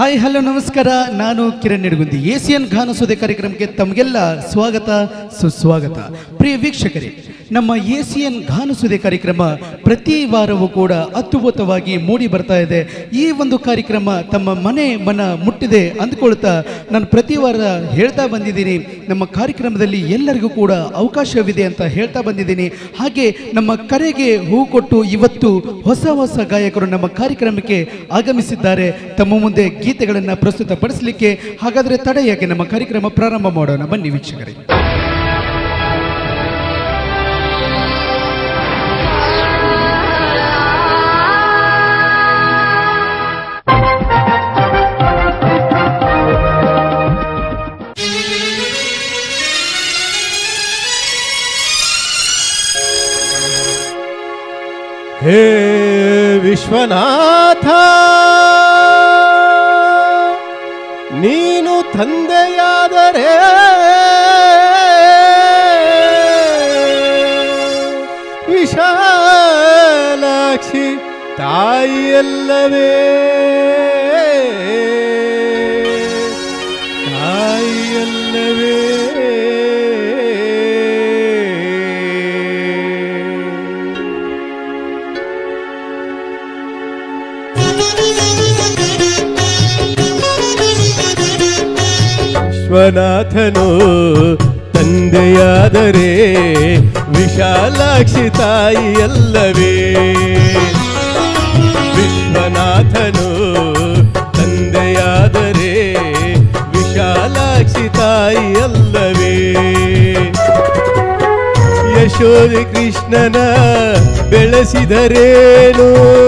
hi hello ನಮಸ್ಕಾರ ನಾನು Kiran Nidagundi Asian ಗಾನಸೋದೆ ಕಾರ್ಯಕ್ರಮಕ್ಕೆ ತಮಗೆಲ್ಲ ಸ್ವಾಗತ ಸುಸ್ವಾಗತ ಪ್ರಿಯ ವೀಕ್ಷಕರೇ ನಮ್ಮ ಏಸಿಯನ್ ಗಾನಸುದೆ ಕಾರ್ಯಕ್ರಮ ಪ್ರತಿ ವಾರವೂ ಕೂಡ ಅದ್ಭುತವಾಗಿ ಮೂಡಿ ಬರ್ತಾ ಇದೆ ಈ ಒಂದು ಕಾರ್ಯಕ್ರಮ ತಮ್ಮ ಮನೆ ಮನ ಮುಟ್ಟಿದೆ ಅಂದ್ಕೊಳ್ತಾ ನಾನು ಪ್ರತಿ ವಾರ ಹೇಳ್ತಾ ಬಂದಿದ್ದೀನಿ ನಮ್ಮ ಕಾರ್ಯಕ್ರಮದಲ್ಲಿ ಎಲ್ಲರಿಗೂ ಕೂಡ ಅವಕಾಶವಿದೆ ಅಂತ ಹೇಳ್ತಾ ಬಂದಿದ್ದೀನಿ ಹಾಗೆ ನಮ್ಮ ಕರೆಗೆ ಹೂ ಕೊಟ್ಟು ಇವತ್ತು ಹೊಸ ಹೊಸ ಗಾಯಕರು ನಮ್ಮ ಕಾರ್ಯಕ್ರಮಕ್ಕೆ ಆಗಮಿಸಿದ್ದಾರೆ ತಮ್ಮ ಮುಂದೆ ಗೀತೆಗಳನ್ನು ಪ್ರಸ್ತುತಪಡಿಸಲಿಕ್ಕೆ ಹಾಗಾದರೆ ತಡೆ ಯಾಕೆ ನಮ್ಮ ಕಾರ್ಯಕ್ರಮ ಪ್ರಾರಂಭ ಮಾಡೋಣ ಬನ್ನಿ ವೀಕ್ಷಕರೇ ಹೇ ವಿಶ್ವನಾಥ ನೀನು ತಂದೆಯಾದರೆ ವಿಶಾಲಾಕ್ಷಿ ತಾಯಿಯಲ್ಲವೇ ತಾಯಿಯಲ್ಲವೇ ವಿಶ್ವನಾಥನು ತಂದೆಯಾದರೆ ವಿಶಾಲಾಕ್ಷಿ ತಾಯಿಯಲ್ಲವೇ ವಿಶ್ವನಾಥನು ತಂದೆಯಾದರೆ ವಿಶಾಲಾಕ್ಷಿ ತಾಯಿಯಲ್ಲವೇ ಯಶೋಧಿ ಕೃಷ್ಣನ ಬೆಳೆಸಿದರೇನು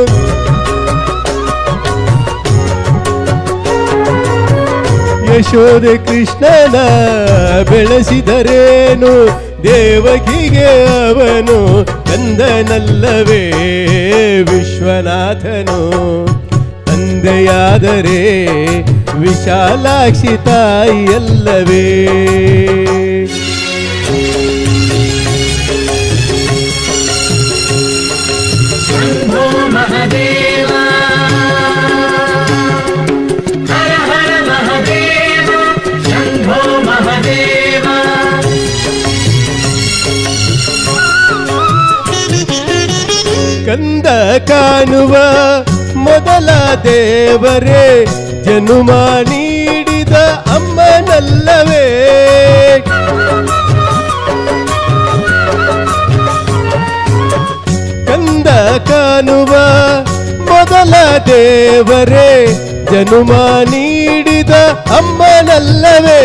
ಯಶೋದೆ ಕೃಷ್ಣನ ಬೆಳೆಸಿದರೇನು ದೇವಕಿಗೆ ಅವನು ಕಂದನಲ್ಲವೇ ವಿಶ್ವನಾಥನು ತಂದೆಯಾದರೆ ವಿಶಾಲಾಕ್ಷಿ ತಾಯಿಯಲ್ಲವೇ शम्भो महदेव हर हर महदेव शम्भो महदेव ಕಂದ ಕಾಣುವ ಮೊದಲ ದೇವರೇ ಜನುಮ ನೀಡಿದ ಅಮ್ಮನಲ್ಲವೇ ಕಂದ ಕಾಣುವ ಮೊದಲ ದೇವರೇ ಜನುಮ ನೀಡಿದ ಅಮ್ಮನಲ್ಲವೇ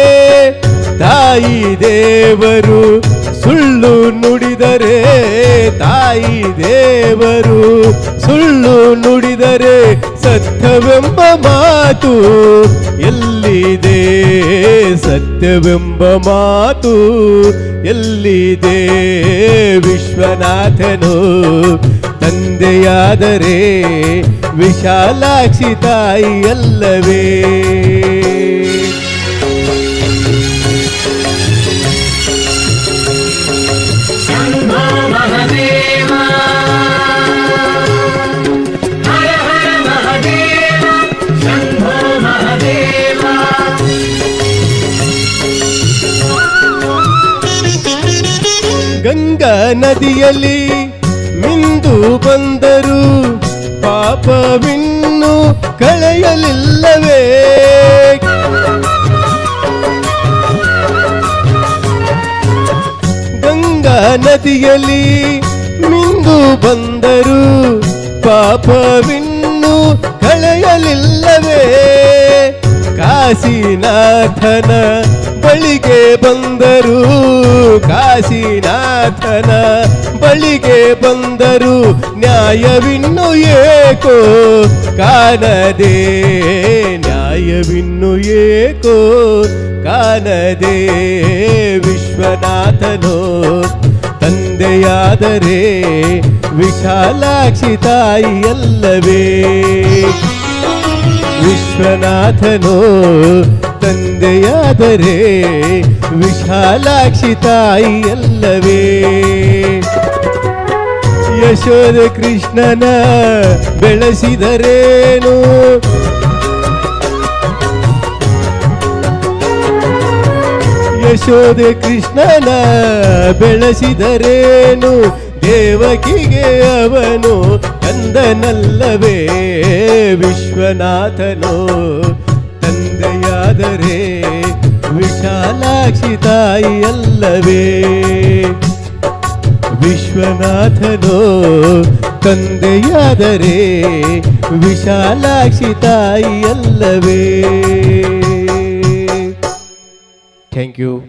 ತಾಯಿ ದೇವರು ಸುಳ್ಳು ನುಡಿದರೆ ತಾಯಿ ದೇವರು ಸುಳ್ಳು ನುಡಿದರೆ ಸತ್ಯವೆಂಬ ಮಾತು ಎಲ್ಲಿದೆ ಸತ್ಯವೆಂಬ ಮಾತು ಎಲ್ಲಿದೆ ವಿಶ್ವನಾಥನು ತಂದೆಯಾದರೆ ವಿಶಾಲಾಕ್ಷಿ ತಾಯಿಯಲ್ಲವೇ शम्भो महदेव हर हर महदेव शम्भो महदेव ಗಂಗಾ ನದಿಯಲ್ಲಿ ಮಿಂದು ಬಂದರು ಪಾಪವಿನ್ನು ಕಳೆಯಲಿಲ್ಲವೇ ಗಂಗಾ ನದಿಯಲ್ಲಿ ಮಿಂದು ಬಂದರು ಪಾಪವಿನ್ನು ಕಳೆಯಲಿಲ್ಲವೇ ಕಾಶಿನಾಥನ ಬಳಿಗೆ ಬಂದರು ಕಾಶಿನಾಥನ ಬಳಿಗೆ ಬಂದರು ನ್ಯಾಯವಿನ್ನು ಏಕೋ ಕಾಣದೆ ನ್ಯಾಯವಿನ್ನು ಏಕೋ ಕಾಣದೆ ವಿಶ್ವನಾಥನು ತಂದೆಯಾದರೆ ವಿಶಾಲಾಕ್ಷಿ ತಾಯಿಯಲ್ಲವೇ ವಿಶ್ವನಾಥನು ತಂದೆಯಾದರೆ ವಿಶಾಲಾಕ್ಷಿ ತಾಯಿಯಲ್ಲವೇ ಯಶೋಧ ಕೃಷ್ಣನ ಬೆಳೆಸಿದರೇನು ಯಶೋದೆ ಕೃಷ್ಣನ ಬೆಳೆಸಿದರೇನು ದೇವಕಿಗೆ ಅವನು ಕಂದನಲ್ಲವೇ ವಿಶ್ವನಾಥನು ತಂದೆಯಾದರೆ ವಿಶಾಲಾಕ್ಷಿ ತಾಯಿಯಲ್ಲವೇ ವಿಶ್ವನಾಥನು ತಂದೆಯಾದರೆ ವಿಶಾಲಾಕ್ಷಿ ತಾಯಿಯಲ್ಲವೇ ಥ್ಯಾಂಕ್ ಯು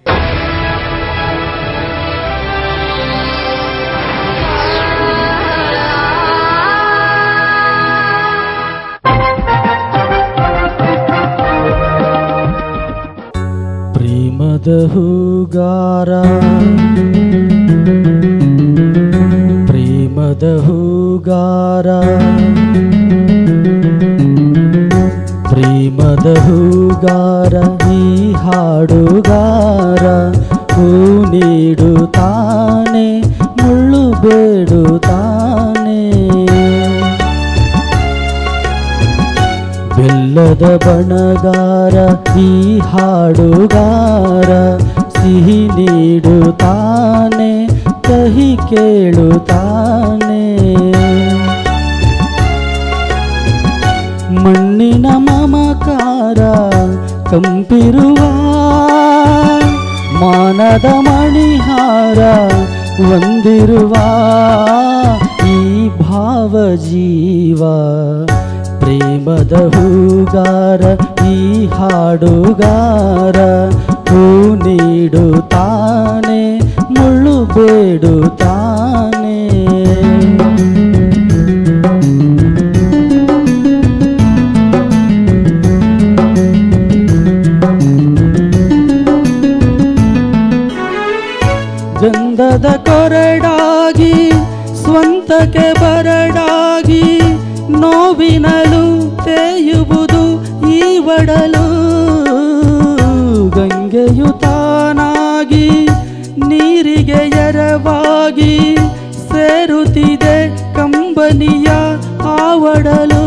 ಪ್ರೇಮದ ಹೂಗಾರ ಪ್ರೇಮದ ಹೂಗಾರ ಪ್ರೇಮದ ಹೂಗಾರ ಈ ಹಾಡುಗಾರ ಹೂ ನೀಡುತ್ತಾನೆ ಮುಳ್ಳು ಬೇಡುತ್ತಾನೆ ಬೆಲ್ಲದ ಬಣಗಾರ ಈ ಹಾಡುಗಾರ ಸಿಹಿ ನೀಡುತ್ತಾನೆ ಕಹಿ ಕೇಳುತ್ತಾನೆ ಮಣ್ಣಿನ ಮಮಕಾರ ಕಂಪಿರುವ ಮಾನದ ಮಣಿಹಾರ ಒಂದಿರುವ ಈ ಭಾವ ಜೀವ ಪ್ರೇಮದ ಹೂಗಾರ ಈ ಹಾಡುಗಾರ ಹೂ ನೀಡುತ್ತಾನೆ ಮುಳ್ಳು ಬೇಡುತ್ತಾನೆ ಗಂಧದ ಕೊರಡಾಗಿ ಸ್ವಂತಕ್ಕೆ ಬರಡಾಗಿ ನೋವಿನಲು ತೇಯುವುದು ಈ ಒಡಲು ಗಂಗೆಯು ತಾನಾಗಿ ನೀರಿಗೆ ಎರವಾಗಿ ಸೇರುತ್ತಿದೆ ಕಂಬನಿಯ ಆವಡಲು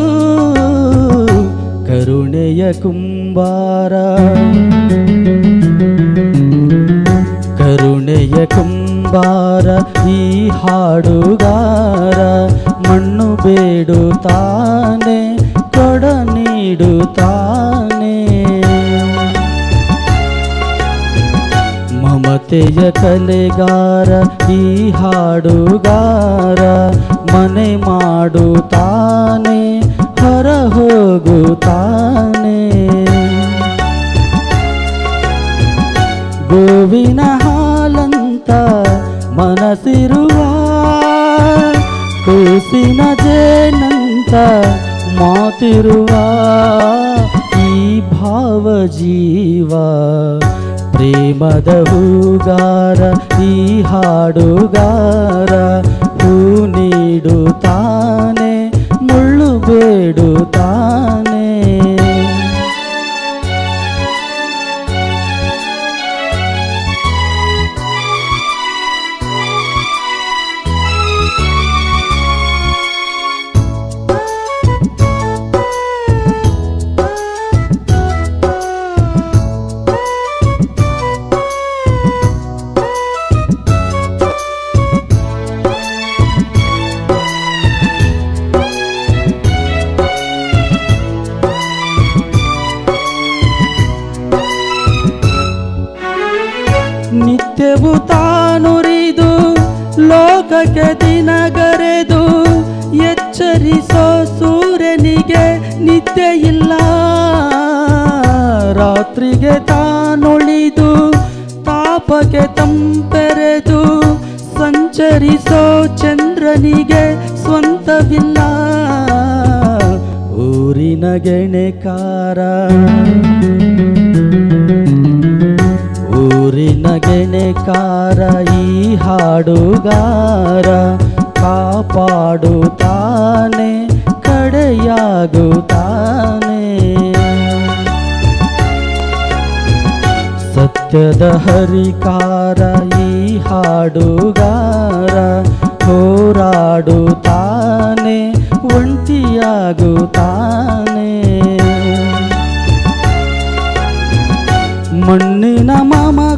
ಕರುಣೆಯ ಕುಂಬಾರ ಕರುಣೆಯ ಕುಂಬಾರ ಈ ಹಾಡುಗಾರ ಮಣ್ಣು ಬೇಡುತ್ತಾನೆ ಕೊಡ ನೀಡುತ್ತಾನೆ ಮಮತೆಯ ಕಲೆಗಾರ ಈ ಹಾಡುಗಾರ ಮನೆ ಮಾಡುತ್ತಾನೆ ಹೊರ ಹೋಗುತ್ತಾನೆ ಗೋವಿನ ಹಾಲಂತ ಮನಸಿರುವ ಕೂಸಿನ ಜೇನಂತ ಮಾತಿರುವ ಈ ಭಾವ ಜೀವ ಪ್ರೇಮದ ಹೂಗಾರ ಈ ಹಾಡುಗಾರ ಹೂ ನೀಡುತ್ತಾನೆ ಮುಳ್ಳು ಬೇಡುತ್ತಾನೆ ನಿತ್ಯವೂ ತಾನುರಿದು ಲೋಕಕ್ಕೆ ದಿನಗರೆದು ಎಚ್ಚರಿಸೋ ಸೂರ್ಯನಿಗೆ ನಿದ್ದೆ ಇಲ್ಲ ರಾತ್ರಿಗೆ ತಾನುಳಿದು ತಾಪಕ್ಕೆ ತಂಪೆರೆದು ಸಂಚರಿಸೋ ಚಂದ್ರನಿಗೆ ಸ್ವಂತವಿಲ್ಲ ಊರಿನ ಗೆಣೆಕಾರ ಊರಿನ ಗೆಣೆಕಾರ ಈ ಹಾಡುಗಾರ ಕಾಪಾಡುತ್ತಾನೆ ಕಡೆಯಾಗುತ್ತಾನೆ ಸತ್ಯದ ಹರಿಕಾರ ಈ ಹಾಡುಗಾರ ಹೋರಾಡುತ್ತಾನೆ ಒಂಟಿಯಾಗುತ್ತಾನೆ ಮಣ್ಣಿನ ಮಮಕಾರ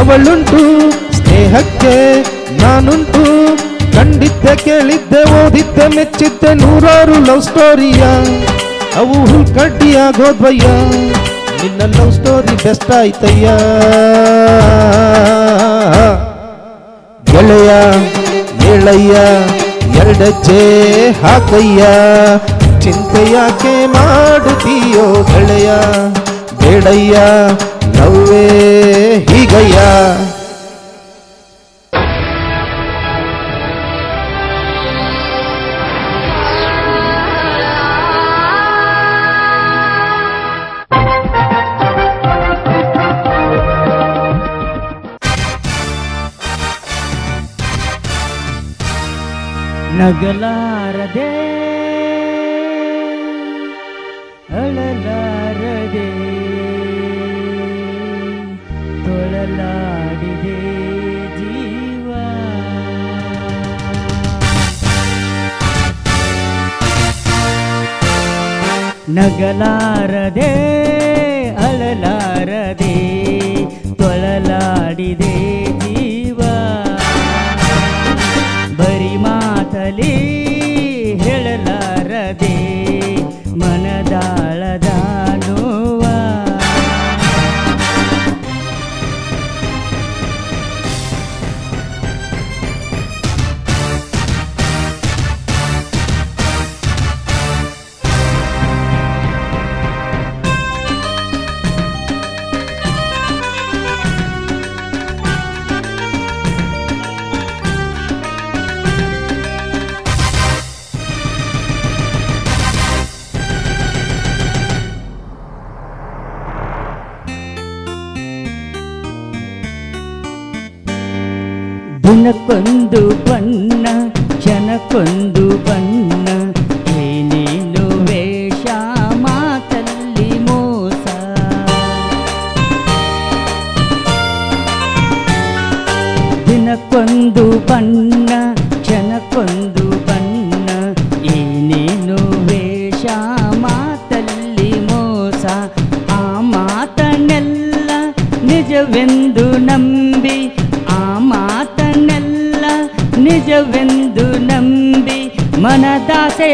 ಅವಳುಂಟು ಸ್ನೇಹಕ್ಕೆ ನಾನುಂಟು ಕಂಡಿದ್ದೆ ಕೇಳಿದ್ದೆ ಓದಿದ್ದೆ ಮೆಚ್ಚಿದ್ದೆ ನೂರಾರು ಲವ್ ಸ್ಟೋರಿಯ ಅವು ಹುಲ್ಕಡ್ಡಿಯಾಗೋದ್ವಯ್ಯ ನಿನ್ನ ಲವ್ ಸ್ಟೋರಿ ಬೆಸ್ಟ್ ಆಯ್ತಯ್ಯ ಗೆಳೆಯ ಏಳಯ್ಯ ಎರಡಜ್ಜೆ ಹಾಕಯ್ಯ ಚಿಂತೆ ಯಾಕೆ ಮಾಡುತ್ತೀಯೋ ಗೆಳೆಯ ಬೇಡಯ್ಯ ನವ್ವೇ ಹೀಗಯ್ಯ ನಗಲಾರದೆ ಅಳಲಾರದೆ ತೊಳಲಾಡಿದೆ ಜೀವ ನಗಲಾರದೆ ಅಳಲಾರದೆ ತೊಳಲಾಡಿದೆ ಜೀವ ಬರಿ ಮಾತಲಿ ಹೇಳಲಾರದೆ ಮನದಾಳದ ನೋವ ದಿನಕ್ಕೊಂದು ಬಣ್ಣ ಕ್ಷಣಕ್ಕೊಂದು ಬಣ್ಣ ಏನೇನು ವೇಷ ಮಾತಲ್ಲಿ ಮೋಸ ದಿನಕ್ಕೊಂದು ಬಣ್ಣ ಕ್ಷಣಕ್ಕೊಂದು ಬಣ್ಣ ಏನೇನು ವೇಷ ಮಾತಲ್ಲಿ ಮೋಸ ಆ ಮಾತನ್ನೆಲ್ಲ ನಿಜವೆಂದು ನಂಬಿ ಆ ಮಾತನ್ನೆಲ್ಲ ನಿಜವೆಂದು ನಂಬಿ ಮನದಾಸೆ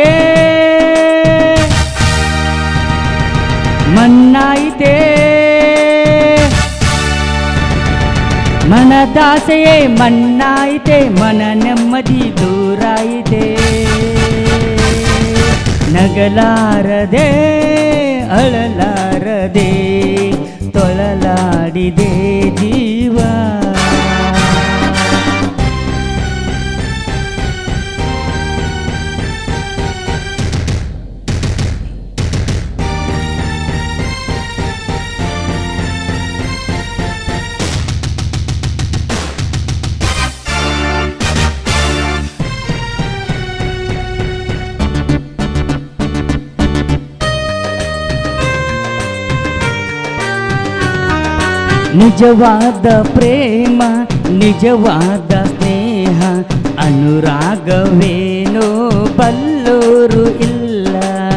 ಮನ್ನಾಯಿತೇ ಮನದಾಸೆಯೇ ಮಣ್ಣಾಯಿತೆ ಮನ ನೆಮ್ಮದಿ ದೂರಾಯಿತೆ ನಗಲಾರದೆ ಅಳಲಾರದೆ ತೊಳಲಾಡಿದೆ ಜೀವ ನಿಜವಾದ ಪ್ರೇಮ ನಿಜವಾದ ಸ್ನೇಹ ಅನುರಾಗವೇನೋ ಬಲ್ಲೋರು ಇಲ್ಲ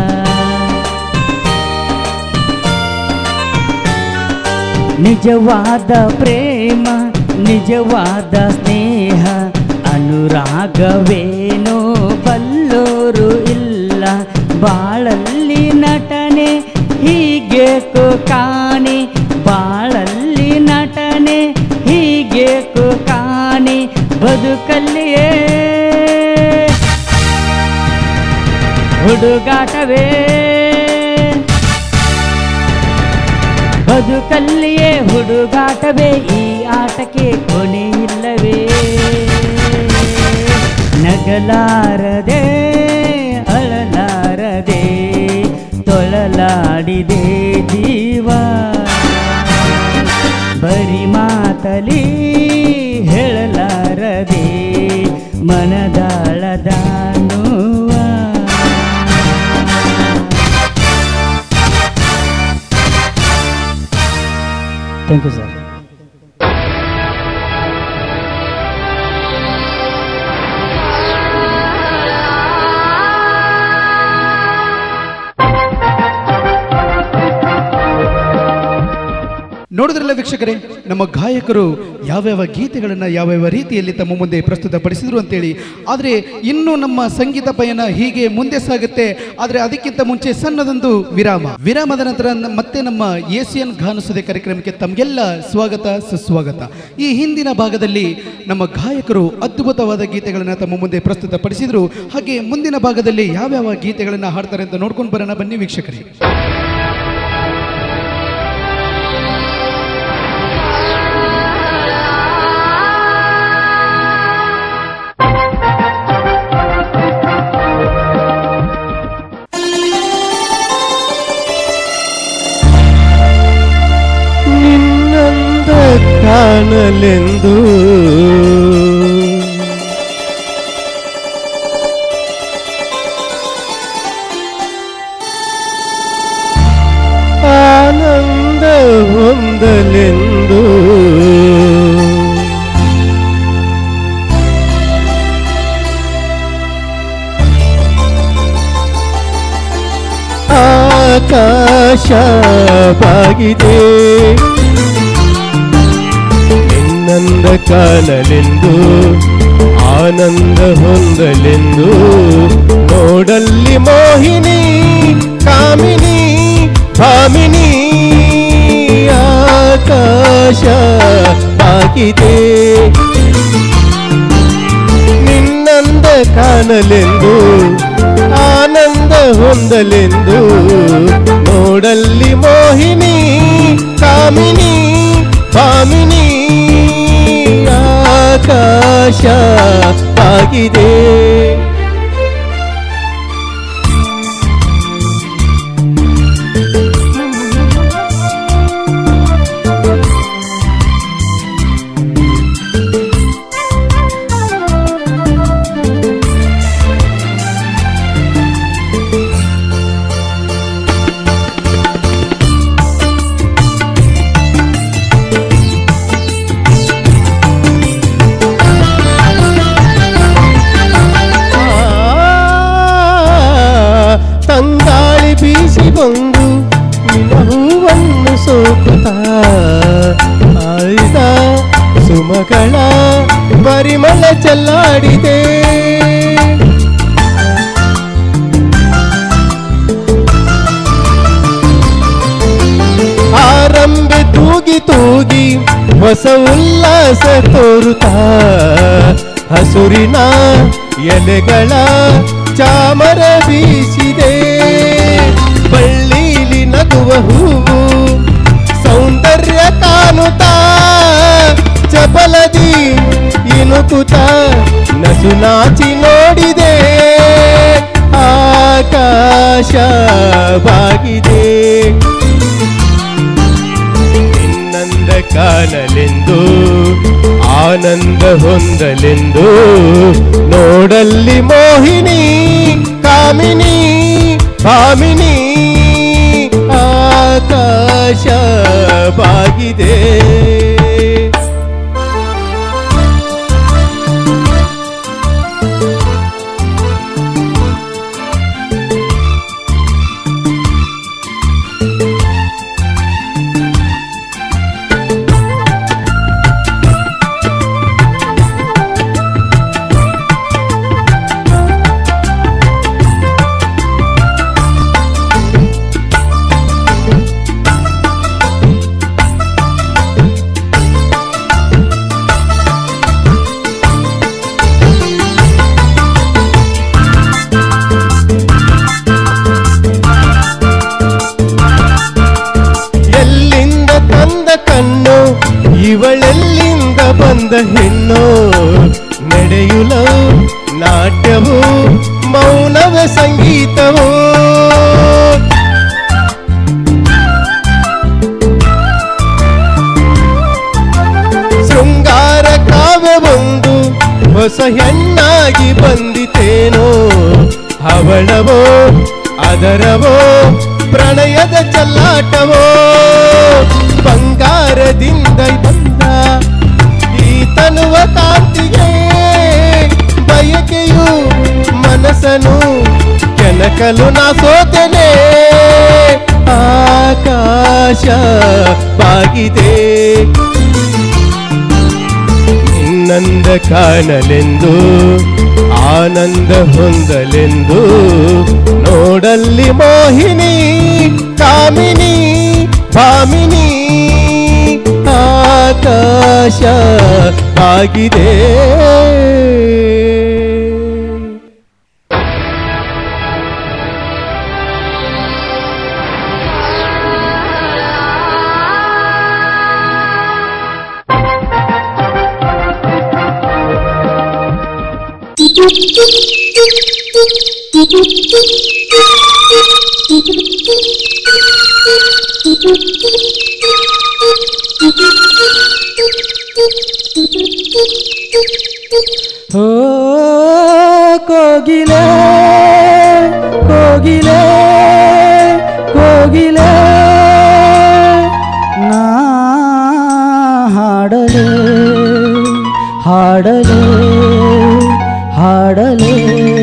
ನಿಜವಾದ ಪ್ರೇಮ ನಿಜವಾದ ಸ್ನೇಹ ಅನುರಾಗವೇನೋ ಬಲ್ಲೋರು ಇಲ್ಲ ಬಾಳಲ್ಲಿ ನಟನೆ ಹೀಗೆ ಕಾಣಿ ಬಾಳಲ್ಲಿ ನಟನೆ ಹೀಗೆ ಕಾಣಿ ಬದುಕಲ್ಲಿಯೇ ಹುಡುಗಾಟವೇ ಬದುಕಲ್ಲಿಯೇ ಹುಡುಗಾಟವೇ ಈ ಆಟಕ್ಕೆ ಕೊನೆ ಇಲ್ಲವೇ ನಗಲಾರದೆ ಅಳಲಾರದೆ ತೊಳಲಾಡಿದೆ ಜೀವ ಬರಿ ಮಾತಲಿ ಹೇಳಲಾರದೆ ಮನದಾಳದ ನೋವ ಥ್ಯಾಂಕ್ ಯು ಸರ್ ನೋಡಿದ್ರಲ್ಲ ವೀಕ್ಷಕರೇ ನಮ್ಮ ಗಾಯಕರು ಯಾವ್ಯಾವ ಗೀತೆಗಳನ್ನು ಯಾವ್ಯಾವ ರೀತಿಯಲ್ಲಿ ತಮ್ಮ ಮುಂದೆ ಪ್ರಸ್ತುತಪಡಿಸಿದ್ರು ಅಂತೇಳಿ ಆದರೆ ಇನ್ನು ನಮ್ಮ ಸಂಗೀತ ಪಯಣ ಹೀಗೆ ಮುಂದೆ ಸಾಗುತ್ತೆ ಆದರೆ ಅದಕ್ಕಿಂತ ಮುಂಚೆ ಸಣ್ಣದೊಂದು ವಿರಾಮ ವಿರಾಮದ ನಂತರ ನ- ಮತ್ತೆ ನಮ್ಮ ಏಸಿಯನ್ ಗಾನಸುದೆ ಕಾರ್ಯಕ್ರಮಕ್ಕೆ ತಮಗೆಲ್ಲ ಸ್ವಾಗತ ಸುಸ್ವಾಗತ ಈ ಹಿಂದಿನ ಭಾಗದಲ್ಲಿ ನಮ್ಮ ಗಾಯಕರು ಅದ್ಭುತವಾದ ಗೀತೆಗಳನ್ನು ತಮ್ಮ ಮುಂದೆ ಪ್ರಸ್ತುತಪಡಿಸಿದ್ರು ಹಾಗೆ ಮುಂದಿನ ಭಾಗದಲ್ಲಿ ಯಾವ್ಯಾವ ಗೀತೆಗಳನ್ನು ಹಾಡ್ತಾರೆ ಅಂತ ನೋಡ್ಕೊಂಡು ಬರೋಣ ಬನ್ನಿ ವೀಕ್ಷಕರೇ ನಿನ್ನಂದ ಕಾಣಲೆಂದು ಆನಂದ ಹೊಂದಲೆಂದು ಆಕಾಶ ಬಾಗಿದೆ ನಿನ್ನಂದ ಕಾಣಲೆಂದು ಆನಂದ ಹೊಂದಲೆಂದು ನೋಡಲ್ಲಿ ಮೋಹಿನಿ ಕಾಮಿನಿ ಭಾಮಿನಿ ಆಕಾಶ ಬಾಗಿದೆ ನಿನ್ನಂದ ಕಾಣಲೆಂದು ಆನಂದ ಹೊಂದಲೆಂದು ನೋಡಲ್ಲಿ ಮೋಹಿನಿ ಕಾಮಿನಿ ಭಾಮಿನಿ ಆಕಾಶ ಆಗಿದೆ ತಂಗಾಳಿ ಬೀಸಿ ಬಂದು ನಿನ್ನ ಹೂವನ್ನು ಸೋಕುತ್ತ ಆಯ್ದ ಸುಮಗಳ ಪರಿಮಳ ಚೆಲ್ಲಾಡಿದೆ ಆರಂಭೆ ತೂಗಿ ತೂಗಿ ಹೊಸ ಉಲ್ಲಾಸ ತೋರುತ್ತಾ ಹಸುರಿನ ಎಲೆಗಳ ಚಾಮರ ಬೀಸಿದೆ ಬಳ್ಳಿಲಿ ನಗುವ ಹೂವು ಸೌಂದರ್ಯ ಕಾಣುತ್ತಾ ಚಪಲದಿ ಇನುಕುತ ನಸು ನಾಚಿ ನೋಡಿದೆ ಆಕಾಶ ಬಾಗಿದೆ ನಿನ್ನಂದ ಕಾಣಲೆಂದು ಆನಂದ ಹೊಂದಲೆಂದು ನೋಡಲ್ಲಿ ಮೋಹಿನಿ ಕಾಮಿನಿ ಭಾಮಿನಿ ಆಕಾಶ ಬಾಗಿದೆ ಎಲ್ಲಿಂದ ತಂದ ಕಣ್ಣು ಇವಳೆಲ್ಲಿಂದ ಬಂದ ಹೆಣ್ಣು ನಡೆಯುಲ ನಾಟ್ಯವು ಮೌನವ ಸಂಗೀತವು ಶೃಂಗಾರ ಕಾವ್ಯ ಒಂದು ಹೊಸ ಹೆಣ್ಣಾಗಿ ಬಂದಿತೇನೋ ಹವಳವೋ ಅದರವೋ ಪ್ರಣಯದ ಚಲ್ಲಾಟವೋ ಬಂಗಾರದಿಂದ ಬಂದ ಈ ತನುವ ಕಾಂತಿಗೆ ಬಯಕೆಯು ಮನಸ್ಸನು ಕೆನಕಲು ನಾ ಸೋತೆನೆ ಆ ಆಕಾಶ ಬಾಗಿದೆ ನಿನ್ನಂದ ಕಾಣಲೆಂದು ಆನಂದ ಹೊಂದಲೆಂದು ನೋಡಲ್ಲಿ ಮೋಹಿನಿ ಕಾಮಿನಿ ಭಾಮಿನಿ ಆಕಾಶ ಆಗಿದೆ ಓ ಕೋಗಿಲೆ ಕೋಗಿಲೆ ಕೋಗಿಲೆ ನಾ ಹಾಡಲೆ ಹಾಡಲೆ ಹಾಡಲೆ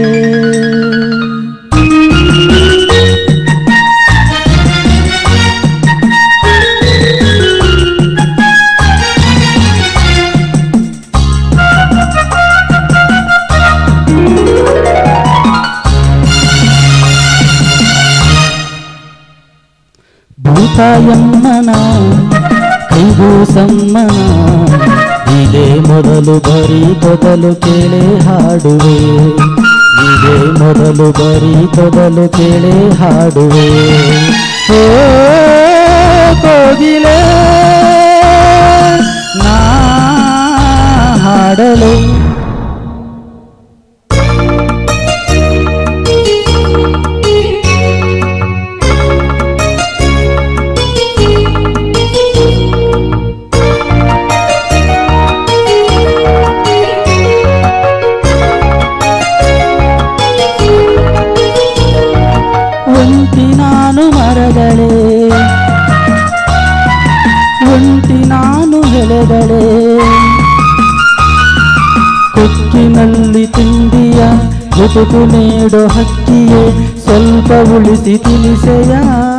ಭೂತಾಯಮ್ಮನ ಕೈಗೂ ಸಮ್ಮನ ಇದೇ ಮೊದಲು ಬರೀ ತೊದಲು ಕೇಳೆ ಹಾಡುವೆ ಇದೇ ಮೊದಲು ಬರೀ ತೊದಲು ಕೇಳೆ ಹಾಡುವೆ ಓ ಕೋಗಿಲೆ ನಾ ಹಾಡಲು ಒಂಟಿ ನಾನು ಮರಗಳೇ ಒಂಟಿ ನಾನು ಎಲೆಗಳೇ ಕೊಕ್ಕಿನಲ್ಲಿ ತಿಂಡಿಯ ಬದುಕು ನೀಡೋ ಹಕ್ಕಿಯೇ ಸ್ವಲ್ಪ ಉಳಿಸಿ ತಿಳಿಸೆಯ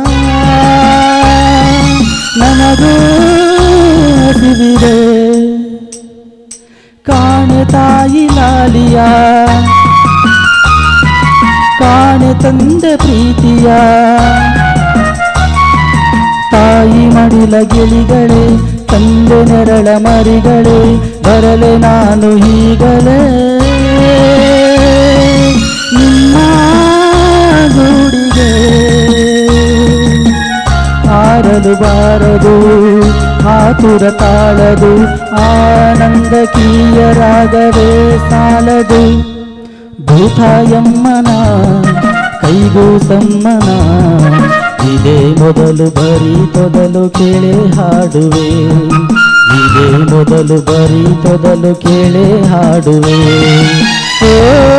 ನನಗೂ ಹಸಿವಿದೆ ಕಾಣೆ ತಾಯಿ ಲಾಲಿಯ ಕಾಣೆ ತಂದೆ ಪ್ರೀತಿಯ ತಾಯಿ ಮಡಿಲ ಗಿಳಿಗಳೇ ತಂದೆ ನೆರಳ ಮರಿಗಳೇ ಬರಲೆ ನಾನು ಹೀಗಲೇ ನಿಮ್ಮ ಗೂಡಿಗೆ ಆರಲು ಬಾರದು ಆತುರ ತಾಳದು ಆನಂದ ಕೀಯರಾಗವೇ ಸಾಲದು ಭೂತಾಯಮ್ಮನ ಕೈಗೂ ಸಮ್ಮನ ಇದೇ ಮೊದಲು ಬರೀ ತೊದಲು ಕೇಳೆ ಹಾಡುವೆ ಇದೇ ಮೊದಲು ಬರೀ ತೊದಲು ಕೇಳೆ ಹಾಡುವೆ ಓ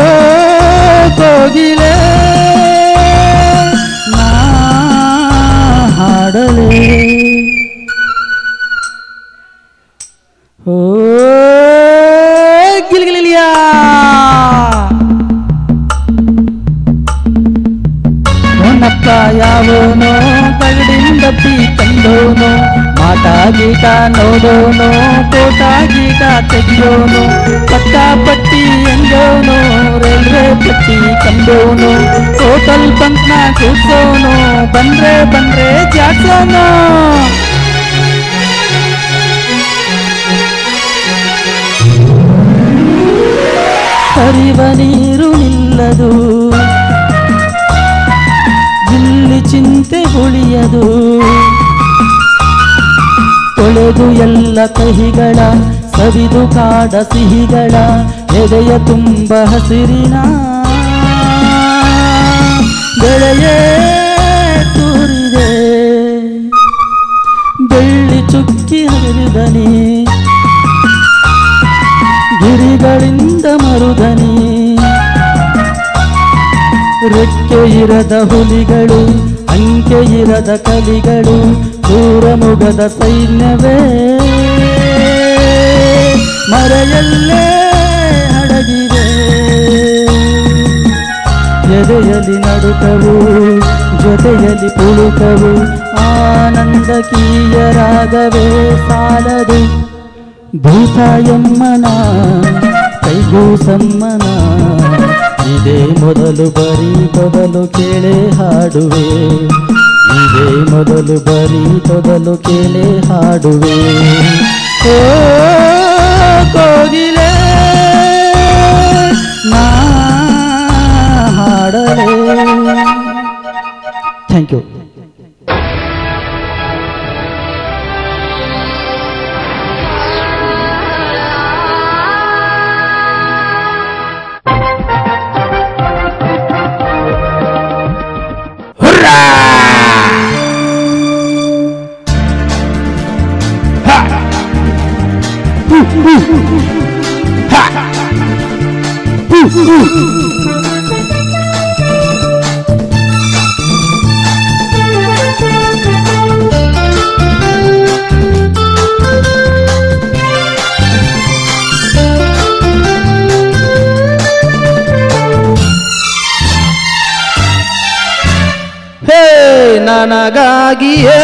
ಕೋಗಿಲೆ ನಾ ಹಾಡಲೇ ಓ ಗಿಲ್ಗಿಲಿಯಾ ನೊಣಪ್ಪ ಯಾವೋನೋ ಪಗಡಿಂದ ಪೀ ತಂದೋನು ಮಾಟ ಗೀಟ ನೋಡೋನು ಕೋಟ ಗೀಟ ತೆಗಿಯೋನು ಪಕ್ಕ ಪಟ್ಟಿ ಎಂದೋನು ರೈಲ್ವೆ ಪಟ್ಟಿ ಕಂದೋನು ಟೋಟಲ್ ಬಂಕ್ನ ಕೂರ್ಸೋನು ಬಂದ್ರೆ ಬಂದ್ರೆ ಜಾಡ್ಸೋನು ಹರಿವ ನೀರು ನಿಲ್ಲದು ಇಲ್ಲಿ ಚಿಂತೆ ಉಳಿಯದು ತೊಳೆದು ಎಲ್ಲ ಕಹಿಗಳ ಸವಿದು ಕಾಡ ಸಿಹಿಗಳ ಎದೆಯ ತುಂಬ ಹಸಿರಿನ ಬೆಳೆಯೇ ತೂರಿದೆ ಬೆಳ್ಳಿ ಚುಕ್ಕಿ ಹರಿದನಿ ಗಿರಿಗಳಿಂದ ಮರುದನಿ ರೆಕ್ಕೆ ಇರದ ಹುಲಿಗಳು ಅಂಕೆ ಇರದ ಕಲಿಗಳು ದೂರ ಮುಗದ ಸೈನ್ಯವೇ ಮರೆಯಲ್ಲೇ ಹಡಗಿದೆ ಎದೆಯಲ್ಲಿ ನಡುಕವು ಜೊತೆಯಲ್ಲಿ ಪುಳುಕವು ಆನಂದ ಕೀಯರಾಗವೇ ಸಾಲದು ಭೂತಾಯಮ್ಮನ ಕೈಗೂ ಸಮ್ಮನ ಇದೇ ಮೊದಲು ಬರೀ ತೊದಲು ಕೇಳೆ ಹಾಡುವೆ ಇದೇ ಮೊದಲು ಬರೀ ತೊದಲು ಕೇಳೆ ಹಾಡುವೆ ಓ ಕೋಗಿಲೆ ನಾ ಹಾಡಲೇ ಥ್ಯಾಂಕ್ ಯು ಹೇ ನನಗಾಗಿಯೇ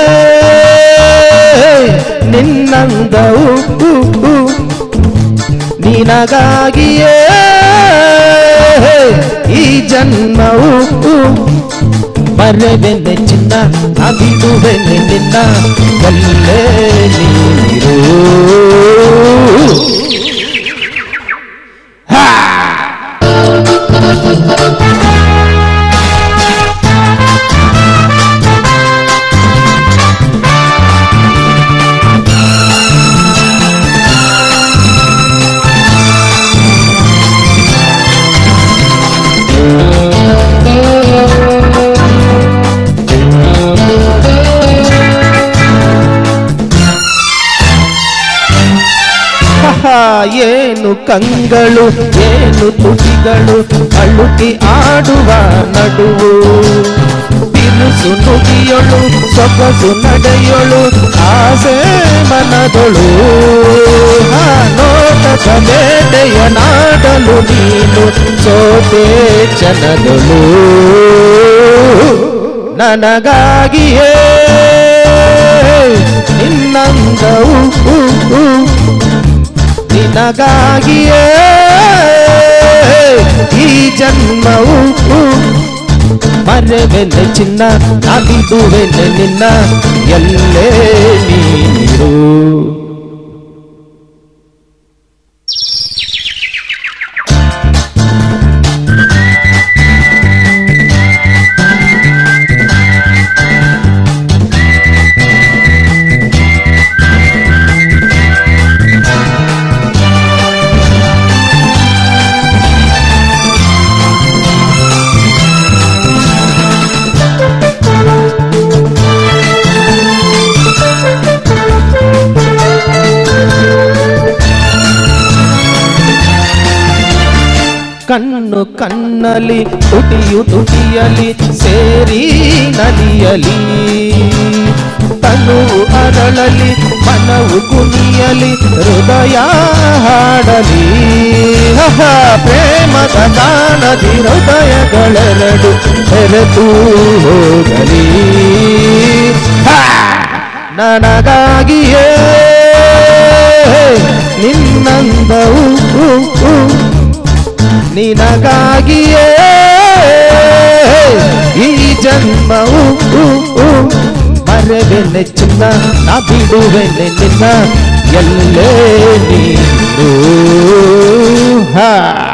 ನಿನ್ನಂದವು ನಿನಗಾಗಿಯೇ ಈ ಜನ್ಮವು ಮರೆವೆನೆ ಚಿನ್ನ ಅಗಿಡುವೆನೆ ನಿನ್ನ ಒಲ್ಲೆ ನೀರು ಏನು ಕಂಗಳು ಏನು ತುಟಿಗಳು ಅಳುಕಿ ಆಡುವ ನಡುವು ಬಿರುಸು ನುಡಿಯೊಳು ಸೊಗಸು ನಡೆಯೊಳು ಆಸೆ ಮನದೊಳು ಆ ನೋಟದ ಬೇಟೆಯ ನಾಡಲು ನೀನು ಸೋತೆ ಜನದಳು ನನಗಾಗಿಯೇ ನಿನ್ನಂದವು ನಿನಗಾಗಿಯೇ ಈ ಜನ್ಮವು ಮರೆವೆನೆ ಚಿನ್ನ ನಗಿದುವೆನೆ ನಿನ್ನ ಎಲ್ಲೇ ನೀರು ಕಣ್ಣು ಕಣ್ಣಲಿ ತುಟಿಯು ತುಟಿಯಲಿ ಸೇರಿ ನಲಿಯಲಿ ತನು ಅರಳಲಿ ಮನವು ಕುಣಿಯಲಿ ಹೃದಯ ಹಾಡಲಿ ಹಹ, ಪ್ರೇಮದ ಗಾನದಿ ಹೃದಯಗಳೆರಡು ಬೆರೆತು ಹೋಗಲಿ ಹಾ, ನನಗಾಗಿಯೇ ನಿನ್ನಂದವು ನಿನಗಾಗಿಯೇ ಈ ಜನ್ಮವು ಮರೆವೆನೆ ಚಿನ್ನ ನಾ ಬಿಡುವೆನೆ ನಿನ್ನ ಎಲ್ಲೇ ನೀನು ಹಾ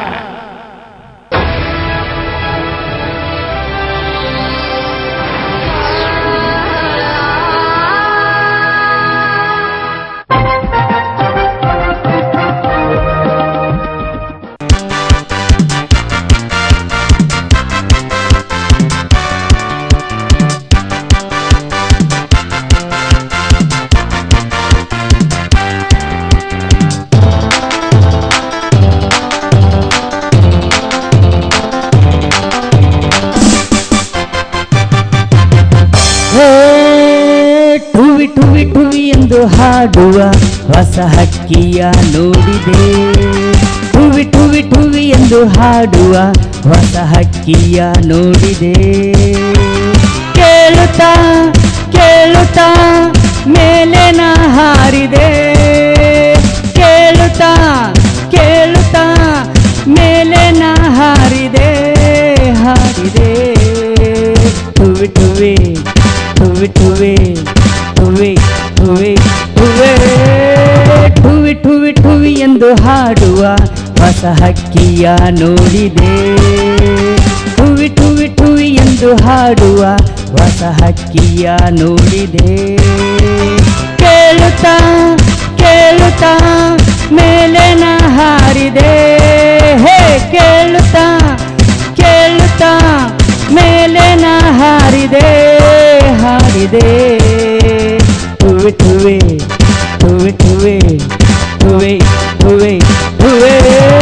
ಹೇ ಟುವಿ ಟುವಿ ಟುವಿ ಎಂದು ಹಾಡುವ ಹೊಸ ಹಕ್ಕಿಯ ನೋಡಿದೆ ಟುವಿ ಟುವಿ ಟುವಿ ಎಂದು ಹಾಡುವ ಹೊಸ ಹಕ್ಕಿಯ ನೋಡಿದೆ ಕೇಳುತ್ತಾ ಕೇಳುತ್ತಾ ಮೇಲೆ ನಾ ಹಾರಿದೆ ಕೇಳುತ್ತಾ ಕೇಳುತ್ತಾ ಮೇಲೆ ನಾ ಹಾರಿದೆ ಹಾರಿದೆ ಟುವಿ ಟುವಿ ಟುವಿ ಟುವಿ ಟುವಿ ಟುವಿ ಟುವೆ ಟುವಿ ಟುವಿ ಟುವಿ ಎಂದು ಹಾಡುವ ಹೊಸ ಹಕ್ಕಿಯ ನೋಡಿದೆ ಟುವಿ ಟುವಿ ಟುವಿ ಎಂದು ಹಾಡುವ ಹೊಸ ಹಕ್ಕಿಯ ನೋಡಿದೆ ಕೇಳುತ್ತಾ ಕೇಳುತ್ತಾ ಮೇಲೆ ನಾ ಹಾರಿದೆ ಹೇ ಕೇಳುತ್ತಾ ಕೇಳುತ್ತಾ ಮೇಲೆ ನಾ ಹಾರಿದೆ ಹಾರಿದೆ ಟುವಿ ಟುವಿ ಟುವಿ ಟುವಿ ಟುವಿ ಟುವಿ ಟುವೆ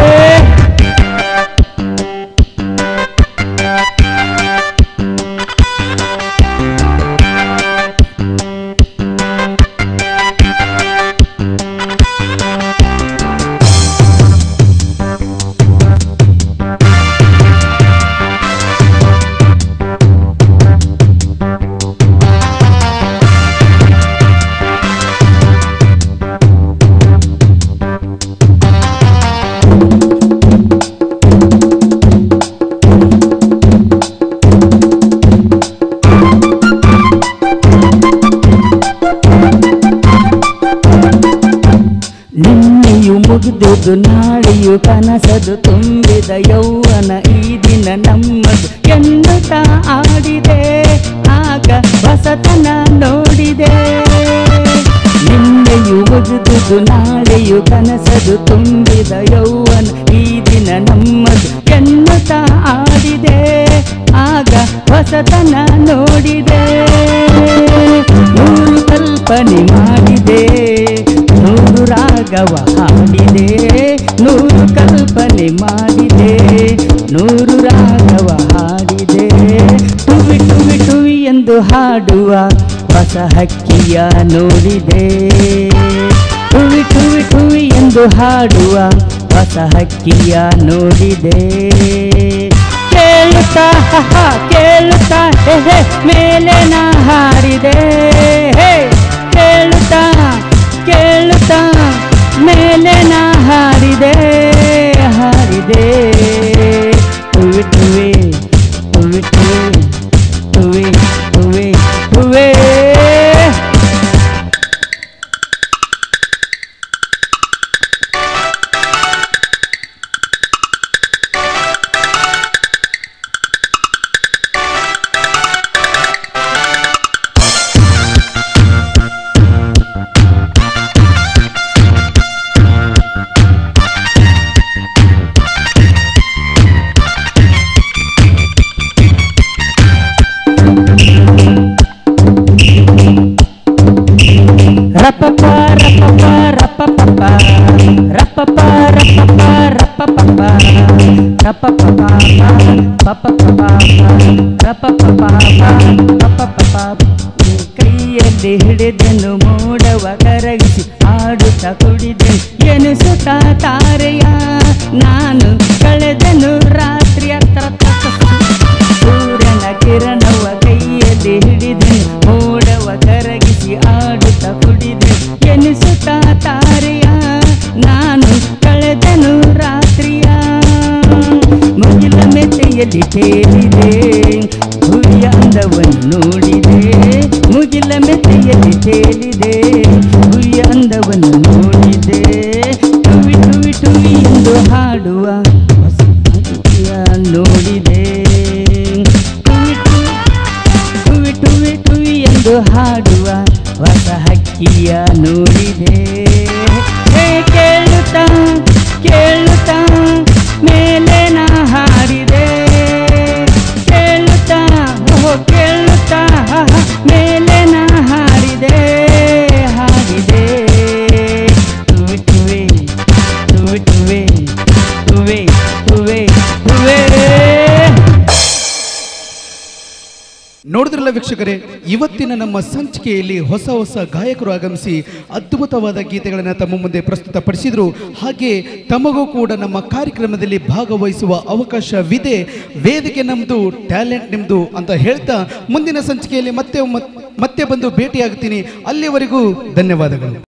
ನಿನ್ನೆಯು ಮುಗಿದುದು ನಾಳೆಯು ಕನಸದು ತುಂಬಿದ ಯೌವನ ಈ ದಿನ ನಮ್ಮದು ಎನ್ನುತ್ತಾ ಆಡಿದೆ ಆಗ ಹೊಸತನ ನೋಡಿದೆ ನಿನ್ನೆಯು ಮುಗಿದುದು ನಾಳೆಯು ಕನಸದು ತುಂಬಿದ ಯೌವನ ಈ ದಿನ ನಮ್ಮದು ಎನ್ನುತ್ತಾ ಆಡಿದೆ ಆಗ ಹೊಸತನ ನೋಡಿದೆ ನೂರು ಕಲ್ಪನೆ ಮಾಡಿದೆ ನೂರು ರಾಗವ ಹಾಡಿದೆ ನೂರು ಕಲ್ಪನೆ ಮಾಡಿದೆ ನೂರು ರಾಗವ ಹಾಡಿದೆ ಟುವಿ ಟುವಿ ಟುವಿ ಎಂದು ಹಾಡುವ ಹೊಸ ಹಕ್ಕಿಯ ನೋಡಿದೆ ಟುವಿ ಟುವಿ ಟುವಿ ಎಂದು ಹಾಡುವ ಹೊಸ ಹಕ್ಕಿಯ ನೋಡಿದೆ ಕೇಳುತ್ತಾ ಹಹ, ಕೇಳುತ್ತಾ ಹೆ ಹೆ, ಮೇಲೆ ನಾ ಹಾರಿದೆ ಹೇ ಕೇಳುತ್ತಾ ಕೇಳುತ್ತಾ ಮೇಲೆ ನಾ ಹಾರಿದೆ ಹಾರಿದೆ ಟುವಿ ಟುವಿ ಟುವಿ ಟುವಿ ಟುವಿ ಟುವಿ ಟುವೇ ರಪಪ ರಪಪ ರಪಪಪ ರಪಪ ರಪಪ ರಪಪಪ ರಪಪಪ ಪಪಪಪ ರಪಪಪ ಪಪಪಪ ಕೈಯಲ್ಲಿ ಹಿಡಿದನು ಮೋಡವ ಕರಗಿಸಿ ಆಡುತ್ತ ಕುಡಿದೆನು ಎನಿಸುತ್ತ ತಾರೆಯ ನಾನು ಕಳೆದನು ರಾತ್ರಿಯ ತರ ಸೂರ್ಯನ ಕಿರಣವ ಕೈಯಲ್ಲಿ ಹಿಡಿದೆನು ಮೋಡವ ಕರಗಿಸಿ ಆಡುತ್ತ ಕುಡಿದೆ ಎನಿಸುತ್ತ ತಾರೆಯ ನಾನು ಕಳೆದನು ರಾತ್ರಿಯ ಮುಗಿಲ ಮೆತೆಯಲ್ಲಿ ತೇಲಿದೆ ಹುರಿಯ ಅಂದವನ್ನು ನೋಡಿದೆ ಮುಗಿಲ ಮೆತೆಯಲ್ಲಿ ತೇಲಿದೆ ಹುರಿಯ ಅಂದವನ್ನು ನೋಡಿದೆ ಟುವಿ ಟುವಿ ಟುವಿ ಎಂದು ಹಾಡುವ ಹೊಸ ಹಕ್ಕಿಯ ನೋಡಿದೆ ಟುವಿ ಟುವಿ ಟುವಿ ಟುವಿ ಟುವಿ ಎಂದು ಹಾಡುವ ಹೊಸ ಹಕ್ಕಿಯ ನೋಡಿದೆ ಹೇ ಕೇಳುತ್ತಾ ಕೇಳುತ್ತಾ ಮೇಲೆ ನಾ ಹಾರಿದೆ ಕೇಳುತ್ತಾ ಓಹೋ ಕೇಳುತ್ತಾ ಮೇಲೆ ನಾ ಹಾರಿದೆ ಹಾರಿದೆ ಟುವಿ ಟುವಿ ಟುವಿ ಟುವಿ ಟುವಿ ಟುವಿ ಟುವೇ ನೋಡಿದ್ರಲ್ಲ ವೀಕ್ಷಕರೇ ಇವತ್ತಿನ ನಮ್ಮ ಸಂಚಿಕೆಯಲ್ಲಿ ಹೊಸ ಹೊಸ ಗಾಯಕರು ಆಗಮಿಸಿ ಅದ್ಭುತವಾದ ಗೀತೆಗಳನ್ನು ತಮ್ಮ ಮುಂದೆ ಪ್ರಸ್ತುತಪಡಿಸಿದ್ರು ಹಾಗೆ ತಮಗೂ ಕೂಡ ನಮ್ಮ ಕಾರ್ಯಕ್ರಮದಲ್ಲಿ ಭಾಗವಹಿಸುವ ಅವಕಾಶವಿದೆ ವೇದಿಕೆ ನಮ್ಮದು ಟ್ಯಾಲೆಂಟ್ ನಿಮ್ಮದು ಅಂತ ಹೇಳ್ತಾ ಮುಂದಿನ ಸಂಚಿಕೆಯಲ್ಲಿ ಮತ್ತೆ ಮತ್ತೆ ಬಂದು ಭೇಟಿಯಾಗ್ತೀನಿ ಅಲ್ಲಿವರೆಗೂ ಧನ್ಯವಾದಗಳು